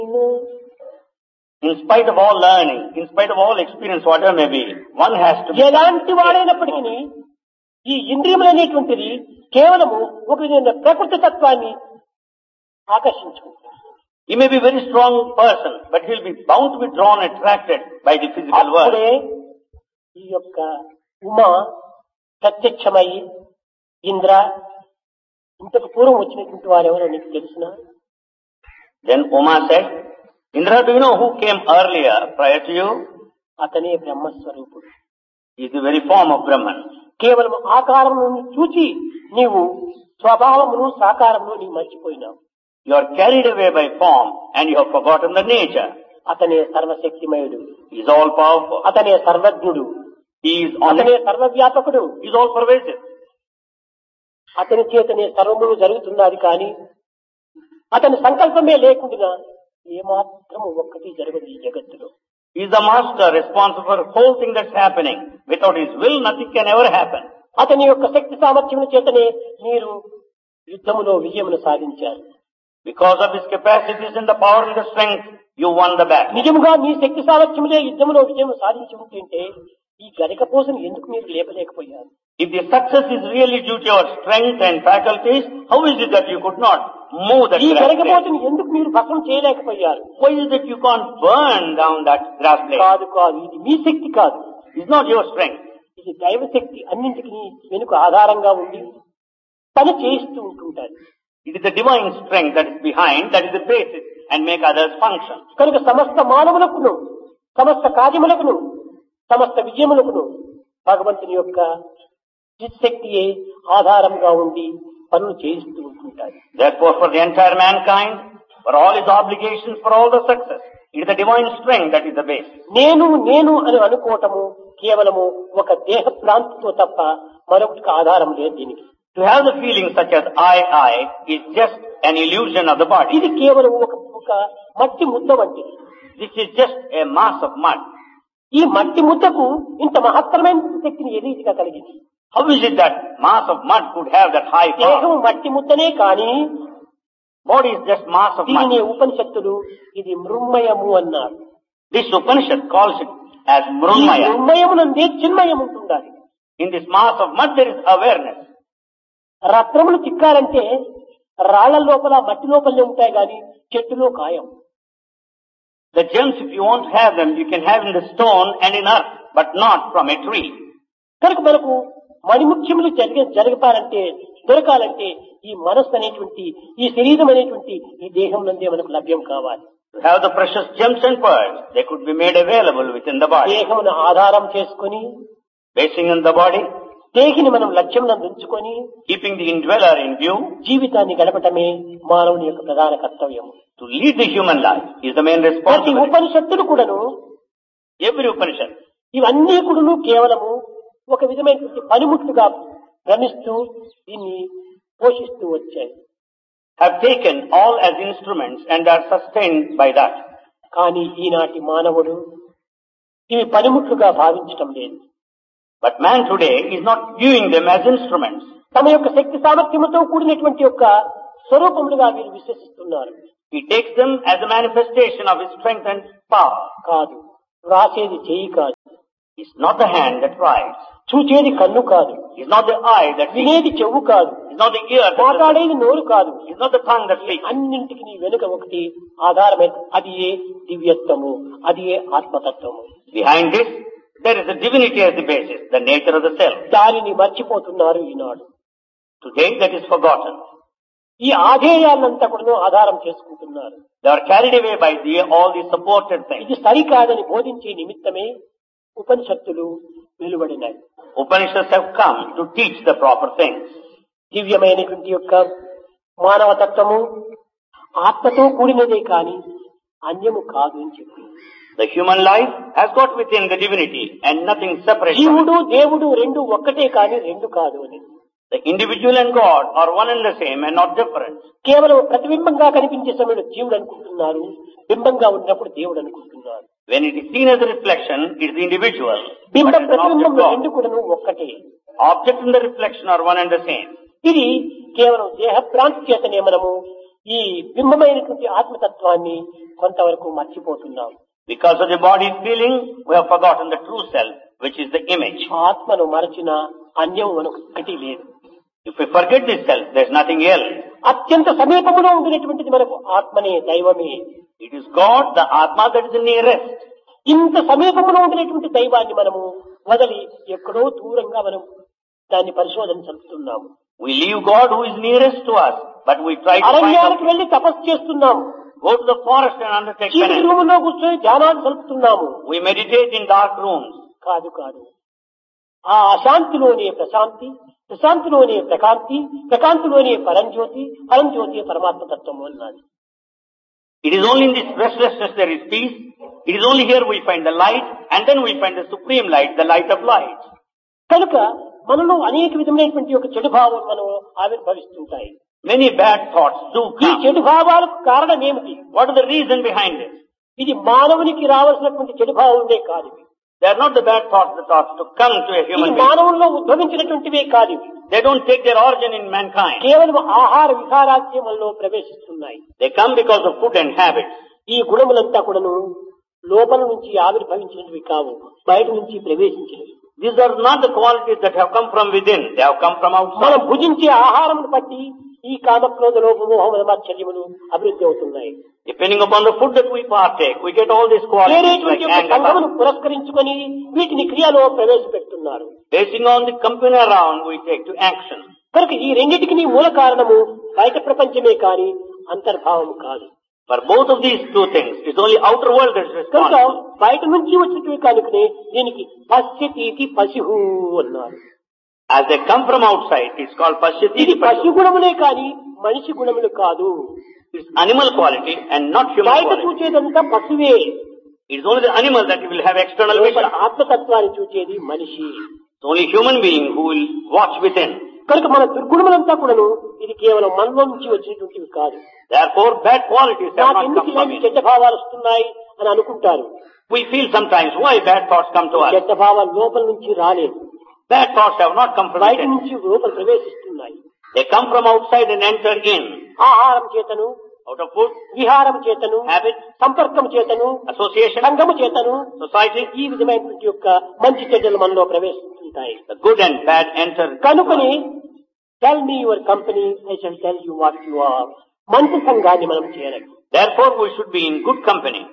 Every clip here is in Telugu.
In spite of all learning, in spite of all experience, whatever may be, one has to be ఎలాంటి వాడైనప్పటికీ ఈ ఇంద్రియములు అనేటువంటిది కేవలము ఒక విధమైన ప్రకృతి తత్వాన్ని ఆకర్షించుకుంటుంది He may be a very strong person, but he'll be bound to be drawn, attracted by the physical world. అప్పుడే ఈ యొక్క ఉమ ప్రత్యక్షమై ఇంద్ర ఇంతకు పూర్వం వచ్చినటువంటి వారెవరో నీకు తెలిసిన Then Uma said, Indra, do you know who came earlier, prior to you? అతనే బ్రహ్మస్వరూపుడు He is the very form of Brahman. కేవలం ఆకారమును చూచి నీవు స్వభావమును సాకారమును నీవు మర్చిపోయినావు You are carried away by form and you have forgotten the nature. అతనే సర్వశక్తిమయుడు He is all powerful. అతనే సర్వజ్ఞుడు He is అతనే omnipotent. సర్వవ్యాపకుడు He is all pervasive. అతని చేతనే సర్వములు జరుగుతున్నది కానీ అతని సంకల్పమే లేకుండా ఏమాత్రము ఒక్కటి జరగదు ఈ జగత్తులో He is the master responsible for the whole thing that's happening. Without his will, nothing can ever happen. అతని యొక్క శక్తి సామర్థ్యముల చేతనే మీరు యుద్ధములో విజయమును సాధించారు Because of his capacities and the power and the strength, you won the battle. నిజముగా మీ శక్తి సామర్థ్యములే యుద్ధములో విజయం సాధించి ఉంటుంటే ఈ గరికపోసను ఎందుకు మీరు లేపలేకపోయారు If the success is really due to your strength and faculties, how is it that you could not move that ఈ grass blade? గరికపోతుని ఎందుకు మీరు భస్మం చేయలేకపోయారు Why is it you can't burn down that grass blade? కాదు కాదు ఇది మీ శక్తి కాదు It's not your strength. ఇది దైవశక్తి అన్నింటికి వెనుక ఆధారంగా ఉండి పని చేయిస్తూ ఉంటుంటారు It is the divine strength that is behind, that is the basis, and make others function. కనుక సమస్త మానవులకును సమస్త కార్యములకును సమస్త విజయములకును భగవంతుని యొక్క చిత్శక్తియే ఆధారంగా ఉండి పనులు చేయిస్తూ ఉంటుంటారు Therefore, for the entire mankind, for all his obligations, for all the success, it is the divine strength that is the base. నేను నేను అని అనుకోవటము కేవలము ఒక దేహ భ్రాంతితో తప్ప మరొకటికి ఆధారం లేదు దీనికి To have the feeling such as I, I is just an illusion of the body. ఇది కేవలం ఒక ఒక మట్టి ముద్ద వంటిది This is just a mass of mud. ఈ మట్టి ముద్దకు ఇంత మహత్తరమైన శక్తిని ఏ రీతిగా కలిగింది How is it that mass of mud could have that high దేహం power? మట్టి ముద్దనే కాని Body is just mass of దీనిని mud. ఉపనిషత్తులు ఇది మృన్మయము అన్నారు This Upanishad calls it as ఈ Mrunmaya. మృన్మయమునందే చిన్మయం ఉంటుండాలి In this mass of mud there is awareness. రత్నములు చిక్కాలంటే రాళ్ల లోపల మట్టి లోపలనే ఉంటాయి గాని చెట్టులో కాయం The gems, if you want to have them, you can have in the stone and in earth, but not from a tree. కనుక మనకు మణిముఖ్యములు జరిగ జరగపాలంటే దొరకాలంటే ఈ మనస్సు అనేటువంటి ఈ శరీరం అనేటువంటి ఈ దేహం నందే మనకు లభ్యం కావాలి To have the precious gems and pearls, they could be made available within the body. దేహమును ఆధారం చేసుకొని Basing on the body, దేహిని మనం లక్ష్యం ఉంచుకొని keeping the indweller in view, జీవితాన్ని గడపటమే మానవుని యొక్క ప్రధాన కర్తవ్యం to lead the human life is the main ప్రతి responsibility. ఉపనిషత్తులు కూడాను Every Upanishad ఇవన్నీ కూడాను కేవలము ఒక విధమైనటువంటి పనిముట్లుగా భ్రమిస్తూ దీన్ని పోషిస్తూ వచ్చాయి have taken all as instruments and are sustained by that. కానీ ఈనాటి మానవుడు ఇవి పనిముట్లుగా భావించటం లేదు But man today is not viewing them as instruments. తమ యొక్క శక్తి సామర్థ్యముతో కూడినటువంటి యొక్క స్వరూపములుగా వీరు విశ్వసిస్తున్నారు He takes them as a manifestation of his strength and power. కాదు రాసేది చేయి కాదు It's not the hand that writes. చూచేది కన్ను కాదు It's not the eye that sees. వినేది చెవు కాదు It's not the ear that listens. మాట్లాడేది నోరు కాదు It's not the tongue that speaks. అన్నింటికి నీ వెనుక ఒకటి ఆధారమైన అది ఏ దివ్యత్వము అది ఏ ఆత్మతత్వము Behind this, there is a divinity as the basis, the nature of the self. దానిని మర్చిపోతున్నారు ఈనాడు Today, that is forgotten. ఈ ఆధేయాలంతా కూడా ఆధారం చేసుకుంటున్నారు They are carried away by the, all the supported things. ఇది సరికాదని బోధించే నిమిత్తమే ఉపనిషత్తులు వెలువడినాయి Upanishads have come to teach the proper things. దివ్యమైనటువంటి యొక్క మానవ తత్వము ఆత్మతో కూడినదే కాని అన్యము కాదు అని చెప్పి The human life has got within the divinity and nothing separate from it. జీవుడు దేవుడు రెండు ఒక్కటే కాని రెండు కాదు అని The individual and God are one and the same and not different. కేవలం ప్రతిబింబంగా కనిపించే సమయంలో జీవుడు అనుకుంటున్నారు బింబంగా ఉన్నప్పుడు దేవుడు అనుకుంటున్నారు When it is seen as a reflection, it is the individual. But బింబం as an object, ప్రతిబింబం God. రెండు కూడాను ఒక్కటే Object and the reflection are one and the same. ఇది కేవలం దేహభ్రాంతి చేతనే మనము ఈ బింబమైనటువంటి ఆత్మతత్వాన్ని కొంతవరకు మర్చిపోతున్నాం Because of the body's feeling, we have forgotten the true self, which is the image. ఆత్మను మరచిన అన్యం మనకు ఒకటి లేదు If we forget this self, there's nothing else. అత్యంత సమీపంలో ఉండినటువంటిది మనకు ఆత్మనే దైవమే It is God, the Atma, that is the nearest. ఇంత సమీపంలో ఉండినటువంటి దైవాన్ని మనము వదిలి ఎక్కడో దూరంగా మనం దాన్ని పరిశోధన జరుపుతున్నాము We leave God who is nearest to us, but we try to find అరణ్యానికి out. వెళ్లి తపస్సు చేస్తున్నాము Go to the forest and undertake చీకటి penance. రూములో కూర్చొని ధ్యానాలు జరుపుతున్నాము We meditate in dark rooms. కాదు కాదు ఆ అశాంతిలోనే ప్రశాంతి ప్రశాంతిలోనే ప్రకాంతి ప్రకాంతిలోనే పరంజ్యోతి పరంజ్యోతి పరమాత్మ తత్వము అన్నది It is only in this restlessness there is peace. It is only here we find the light, and then we find the supreme light, the light of light. కనుక మనలో అనేక విధమైనటువంటి ఒక చెడు భావం మనం ఆవిర్భవిస్తుంటాయి Many bad thoughts do ఈ come. చెడు భావాలకు కారణం ఏమిటి What is the reason behind it? ఇది మానవునికి రావాల్సినటువంటి చెడు భావమే కాదు ఇవి. They are not the bad thoughts that ought to come to a ఇది human being. మానవుల్లో ఉద్భవించినటువంటివే కాదు ఇవి. They don't take their origin in mankind. కేవలం ఆహార విహారాజ్యములలో ప్రవేశిస్తున్నాయి They come because of food and habits. ఈ గుణములంతా కూడాను లోపల నుంచి ఆవిర్భవించినవి కావు బయట నుంచి ప్రవేశించినవి These are not the qualities that have come from within. They have come from మనం outside. భుజించే ఆహారమును బట్టి ఈ కామక్రోధ లోపమోహముల మాత్సర్యములు అభివృద్ధి అవుతున్నాయి Depending upon the food that we partake, we get all these qualities like వేరేటువంటి యొక్క anger. సంఘమును పురస్కరించుకొని వీటిని క్రియలో ప్రవేశపెడుతున్నారు Basing on the company around, we take to action. కనుక ఈ రెండింటికి మూల కారణము బయట ప్రపంచమే కాని అంతర్భావం కాదు For both of these two things, it's only outer world that is కనుక responsible. బయట నుంచి వచ్చినవి కనుకనే దీనికి పశ్యతీతి పశువు అన్నారు As they come from outside, it's called pashyati. ఇది పశు గుణములే కాని మనిషి గుణములు కాదు It's animal quality and not human బయట quality. చూచేదంతా పశువే It's only the animal that will have external లోపల vision. ఆత్మతత్వాన్ని చూచేది మనిషి It's only human being who will watch within. కనుక మన దుర్గుణములంతా కూడాను ఇది కేవలం మనలో నుంచి వచ్చినటువంటివి కాదు Therefore, bad qualities have నాకు not ఎందుకు come from ఇలాంటి it. చెడ్డ భావాలు వస్తున్నాయి అని అనుకుంటారు We feel sometimes why bad thoughts come to us. చెడ్డ భావాలు లోపల నుంచి రాలేదు Bad thoughts have not come from బయట within. నుంచి లోపల ప్రవేశిస్తున్నాయి They come from outside and enter in. ఆహారం చేతను Out of food, విహారం చేతను habit, సంపర్కం చేతను association, సంఘము చేతను society, ఈ విధమైనటువంటి యొక్క మంచి చెడ్డలు మనలో ప్రవేశిస్తుంటాయి the good and bad enter. కనుకని tell me your company I shall tell you what you are మంచి సంఘాన్ని మనం చేయాలి Therefore, we should be in good company.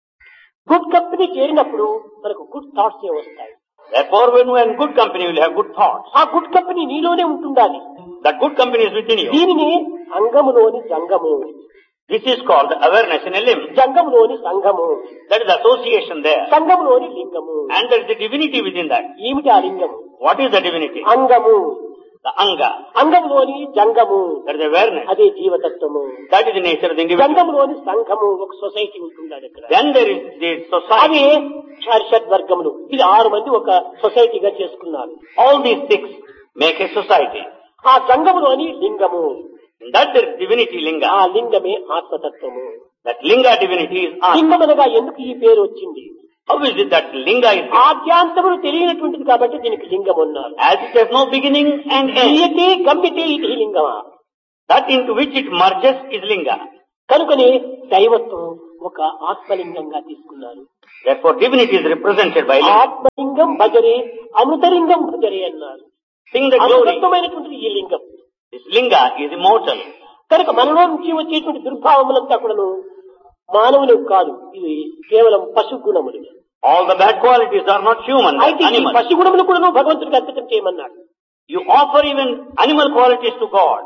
Good company చేరినప్పుడు మనకు గుడ్ థాట్స్ ఏ వస్తాయి Therefore, when we are in good company, we will have good thoughts. ఆ గుడ్ కంపెనీ నీలోనే ఉంటుండాలి That good company is within you. దీనిని అంగములోని జంగము This is called awareness in a limb. జంగములోని సంఘము That is association there. సంఘములోని లింగము And there is the divinity within that. ఏమిటి ఆ లింగము What is the divinity? అంగము The anga. అంగములోని జంగము That is awareness. అదే జీవతత్వము That is the nature of the individual. జంగములోని సంఘము ఒక సొసైటీ ఉంటుండాలి ఇక్కడ Then there is the అవి society. షర్షడ్ వర్గములు ఇది ఆరు మంది ఒక సొసైటీగా చేసుకున్నారు All these six make a society. ఆ సంఘములోని లింగము In that there is divinity linga. ఆ లింగమే ఆత్మతత్వము That linga divinity is Atma. లింగమనగా ఎందుకు ఈ పేరు వచ్చింది How is it that linga is ఆద్యాంతములు తెలియనటువంటిది కాబట్టి దీనికి లింగం ఉన్నారు as it has no beginning and end? ఈయతే గమ్యతే ఇది లింగమా That into which it merges is linga. కనుకనే దైవత్వం ఒక ఆత్మలింగంగా తీసుకున్నారు Therefore divinity is represented by linga. ఆత్మలింగం భజరే అమృతలింగం భజరే అన్నారు Sing the glory. అమృతత్వమైనటువంటిది ఈ లింగం This linga is immortal. కనుక మనలో నుంచి వచ్చేటువంటి దుర్భావములంతా కూడాను మానవులకు కాదు ఇది కేవలం పశు గుణములు All the bad qualities are not human, అయితే they're ఈ animal. పశు గుణములు కూడాను భగవంతుడికి అర్పితం చేయమన్నాడు You offer even animal qualities to God.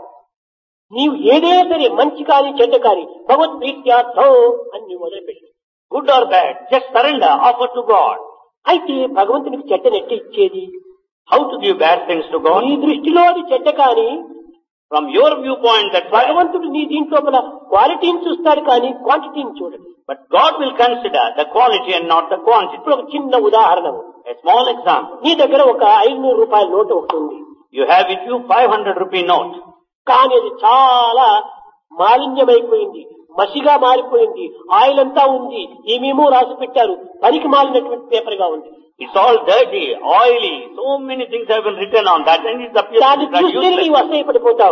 నీవు ఏదైనా సరే మంచి కానీ చెడ్డ కానీ భగవత్ ప్రీత్యార్థం అని నీవు వదిలిపెట్టి Good or bad, just surrender, offer to God. అయితే భగవంతునికి చెడ్డ నెట్టి ఇచ్చేది How to give bad things to God? నీ దృష్టిలో అది చెడ్డ కానీ From your viewpoint, that's bad. భగవంతుడు నీ దీంట్లో క్వాలిటీని చూస్తాడు కానీ క్వాంటిటీని చూడడు But God will consider the quality and not the quantity. ఇప్పుడు ఒక చిన్న ఉదాహరణ A small example. నీ దగ్గర ఒక ఐదు రూపాయల నోటు ఒకటి ఉంది You have with you 500 rupee note. కానీ అది చాలా మాలిన్యమైపోయింది మసిగా మారిపోయింది ఆయిల్ అంతా ఉంది ఏమేమో రాసి పెట్టారు పనికి మాలినటువంటి పేపర్ గా ఉంది It's all dirty, oily. So many things have been written on that and it appears దాన్ని to be చూస్తే useless. నీవు అసహ్యపడిపోతావు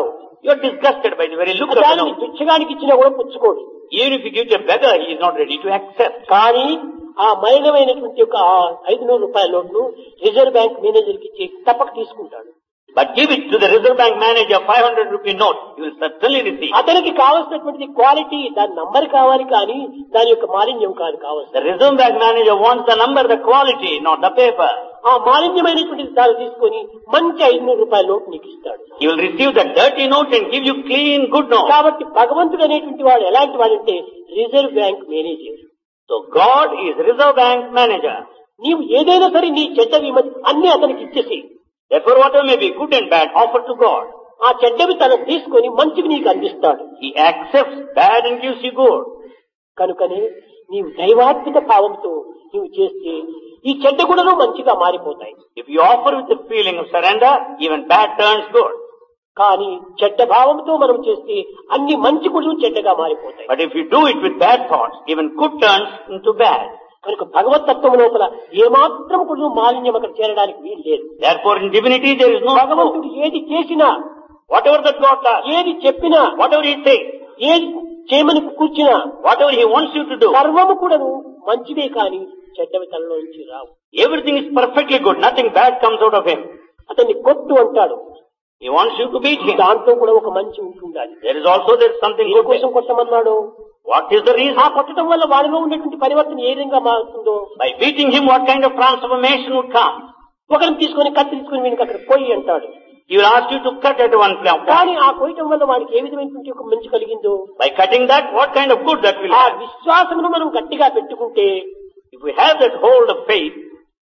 You are disgusted by the very look of the దానిని note. భిక్షగానికి ఇచ్చినా కూడా పుచ్చుకోడు Even if you give to a beggar, he is not ready to accept. కానీ ఆ మలినమైనటువంటి ఒక ఆ ఐదు నూరు రూపాయల నోట్ను రిజర్వ్ బ్యాంక్ మేనేజర్కి ఇచ్చి తప్పక తీసుకుంటాడు But give it to the Reserve Bank manager 500 rupee note, you will certainly receive. అతనికి కావలసినటువంటి క్వాలిటీ దాని నంబర్ కావాలి కానీ దాని యొక్క మాలిన్యం కాదు కావాల్సి The Reserve Bank manager wants the number, the quality, not the paper. ఆ మాలిన్యమైనటువంటి దాన్ని తీసుకొని మంచి ఐదు నూరు రూపాయల నోట్ నీకు ఇస్తాడు He will receive the dirty note and give you clean, good note. కాబట్టి భగవంతుడు అనేటువంటి వాడు ఎలాంటి వాడంటే reserve bank manager So God is Reserve Bank manager. నీవు ఏదైనా సరే నీ చెడ్డవి మ- అన్ని అతనికి ఇచ్చేసి Therefore, whatever may be good and bad, offer to God. ఆ చెడ్డవి తనకు తీసుకొని మంచివి నీకు అందిస్తాడు He accepts bad and gives you good. కనుకనే నీవు దైవాత్మిక భావంతో నీవు చేస్తే ఈ చెడ్డ గుణలు మంచిగా మారిపోతాయి If you offer with the feeling of surrender, even bad turns good. కానీ చెడ్డ భావంతో మనం చేస్తే అన్ని మంచి గుణలు చెడ్డగా మారిపోతాయి But if you do it with bad thoughts, even good turns into bad. కనుక భగవతత్వం లోపల ఏమాత్రం కూడా మాలిన్యం అక్కడ చేరడానికి వీలు లేదు Therefore, in divinity there is no scope. భగవంతుడు ఏది చేసినా Whatever that God does, ఏది చెప్పినా whatever He says, ఏది చేయమని కూర్చున్నా whatever He wants you to do, సర్వము కూడాను మంచిదే కానీ చెడ్డవి తనలో నుంచి రావు everything is perfectly good. Nothing bad comes out of Him. అతన్ని కొట్టు అంటాడు He wants you to beat Him. దాంట్లో కూడా ఒక మంచి ఉంటుండాలి There is also there is something A good కోసం there. కొట్టమన్నాడు What is the ఆ reason? కొట్టడం వల్ల వాడిలో ఉండేటువంటి పరివర్తన ఏ విధంగా మారుతుందో By beating him, what kind of transformation would come? ఒకరిని తీసుకొని కత్తి తీసుకొని వీనికి అక్కడ కొయ్యి అంటాడు He will ask you to cut at one point. కానీ ఆ కొయ్యటం వల్ల వాడికి ఏ విధమైనటువంటి ఒక మంచి కలిగిందో By cutting that, what kind of good that will ఆ have? విశ్వాసమును మనం గట్టిగా పెట్టుకుంటే If we have that hold of faith,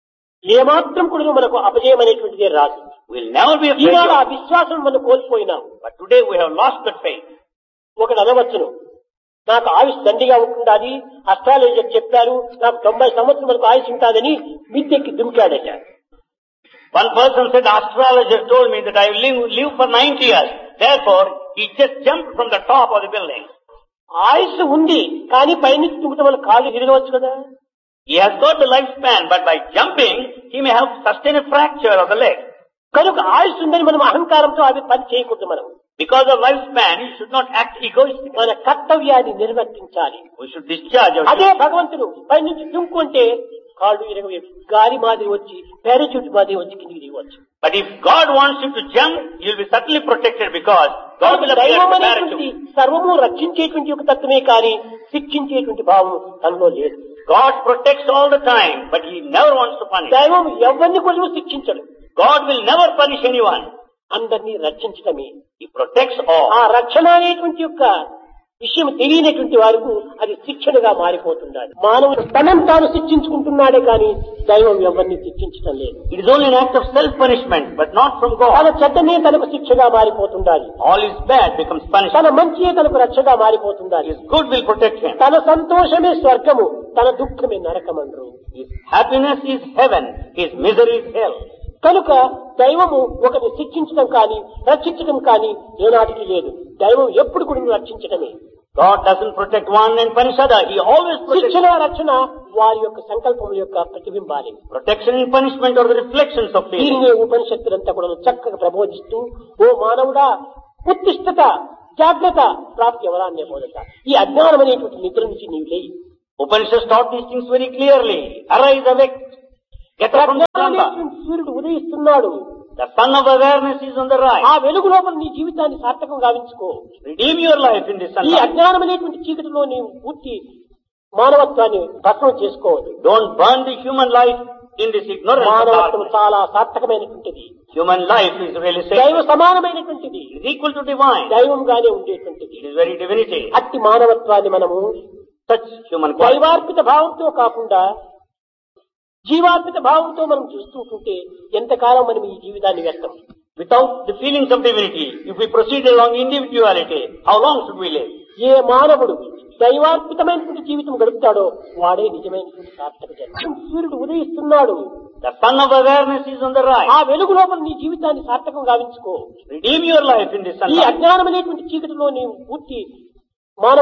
ఏమాత్రం కూడా మనకు అపజయం అనేటువంటిదే రాదు we'll never be afraid. ఈనాడు ఆ of- విశ్వాసం మనం కోల్పోయినాం But today we have lost that faith. ఒకడు అనవచ్చును నాకు ఆయుష్ దండిగా ఉంటుండాది అస్ట్రాలజర్ చెప్పారు నాకు తొంభై సంవత్సరం వరకు ఆయుష్ ఉంటుందని మిద్దెక్కి దుమికాడట One person said, astrologer told me that I will live, live for 90 years. Therefore, he just jumped from the top of the building. ఆయుష్ ఉంది కానీ పైనుంచి దుమికటం వల్ల కాళ్ళు విరగవచ్చు కదా He has got the lifespan, but by jumping, he may have sustained a fracture of the leg. కనుక ఆయుష్ ఉందని మనం అహంకారంతో అవి పని చేయకూడదు మనం Because of lifespan, you should not act egoistically. మన కర్తవ్యాన్ని నిర్వర్తించాలి We should discharge our అదే భగవంతుడు పైనుంచి దుంకు అంటే కాళ్ళు విరగ గాలి మాదిరి వచ్చి పారాచూట్ మాదిరి వచ్చి కిందికి దిగవచ్చు But if God wants you to jump, you'll be certainly protected because God will appear దైవం as a అనేటువంటి parachute. సర్వము రక్షించేటువంటి ఒక తత్వమే కానీ శిక్షించేటువంటి భావం తనలో లేదు God protects all the time, but He never wants to punish. దైవం ఎవరిని కూడా శిక్షించడు God will never punish anyone. అందరినీ రక్షించడమే He protects ఆ all. రక్షణ అనేటువంటి యొక్క విషయం తెలియనటువంటి వారికి అది శిక్షణగా మారిపోతుండాలి మానవుడు తనను తాను శిక్షించుకుంటున్నాడే కానీ దైవం ఎవరిని శిక్షించడం లేదు It is only an act of self-punishment, but not from తన God. చెడ్డనే తనకు శిక్షగా మారిపోతుండాలి All is bad becomes punishment. తన మంచియే తనకు రక్షగా మారిపోతుండాలి His good will protect him. తన సంతోషమే స్వర్గము తన దుఃఖమే నరకమండ్రు His happiness is heaven. His misery is hell. కనుక దైవము ఒకరిని శిక్షించడం కానీ రక్షించడం కానీ ఏనాటికి లేదు దైవం ఎప్పుడు కూడా రక్షించడమే God doesn't protect one and punish other. He always protects. శిక్షణ రక్షణ వారి యొక్క సంకల్పం యొక్క ప్రతిబింబాలి Protection and punishment are the reflections of feeling. దీనిని ఉపనిషత్తులంతా కూడా చక్కగా ప్రబోధిస్తూ ఓ మానవుడా ఉత్తిష్టత జాగ్రత్త ప్రాప్తి ఎవరాన్నే బోధట ఈ అజ్ఞానం అనేటువంటి నిద్ర నుంచి నీవు లేయి Upanishads taught these things very clearly. Arise, awake. Get up from the ప్రజ్ఞానం slumber. అనేటువంటి సూర్యుడు ఉదయిస్తున్నాడు The sun of awareness is on the ఆ rise. వెలుగు లోపల నీ జీవితాన్ని సార్థకం గావించుకో Redeem your life in this ఈ sunlight. అజ్ఞానం అనేటువంటి చీకటిలో నీవు పూర్తి మానవత్వాన్ని భస్మం చేసుకోవద్దు Don't burn the human life in this ignorance of మానవత్వం darkness. చాలా సార్థకమైనటువంటిది Human life is really దైవ sacred. సమానమైనటువంటిది It is equal to divine. దైవంగానే ఉండేటువంటిది It is very divinity. అట్టి మానవత్వాన్ని మనము Such human quality. దైవార్పిత భావంతో కాకుండా జీవార్పిత భావంతో మనం చూస్తూ ఉంటే ఎంతకాలం మనం ఈ జీవితాన్ని వ్యర్థం Without the feelings of divinity, if we proceed along individuality, how long should we live? ఏ మానవుడు దైవార్పితమైనటువంటి జీవితం గడుపుతాడో వాడే నిజమైనటువంటి సార్థక జన్మ సూర్యుడు ఉదయిస్తున్నాడు The sun of awareness is on the ఆ rise. వెలుగు లోపల నీ జీవితాన్ని సార్థకం గావించుకో Redeem your life in this ఈ sunlight. అజ్ఞానం అనేటువంటి చీకటిలో నీవు పూర్తి మానవ